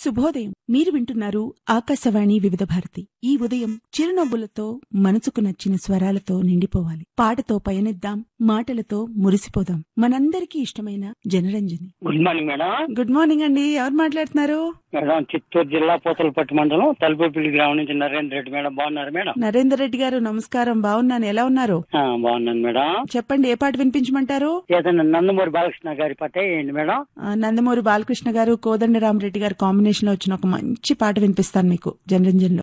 శుభోదయం మీరు వింటున్నారు ఆకాశవాణి వివిధ భారతి ఈ ఉదయం చిరునవ్వులతో మనసుకు నచ్చిన స్వరాలతో నిండిపోవాలి పాటతో పయనిద్దాం మాటలతో మురిసిపోదాం మనందరికీ ఇష్టమైన Janaranjani good morning madam good morning అండి ఎవరు మాట్లాడుతున్నారు మేడం చిత్తూరు జిల్లా పూతలపట్టు మండలం తలుపుపల్లి గ్రామం నుంచి నరేంద్ర రెడ్డి మేడం బాగున్నారు మేడం నరేందర్ రెడ్డి గారు నమస్కారం బాగున్నాను ఎలా ఉన్నారు ఆ, బాగున్నాను మేడం చెప్పండి ఏ పాట వినిపించమంటారు ఏదైనా నందమూరి బాలకృష్ణ గారి పాట ఏంటి మేడం ఆ, నందమూరి బాలకృష్ణ గారు కోదండరామరెడ్డి గారు కాంబినేషన్ లో వచ్చిన ఒక మంచి పాట వినిపిస్తాను మీకు జనరంజన్ లో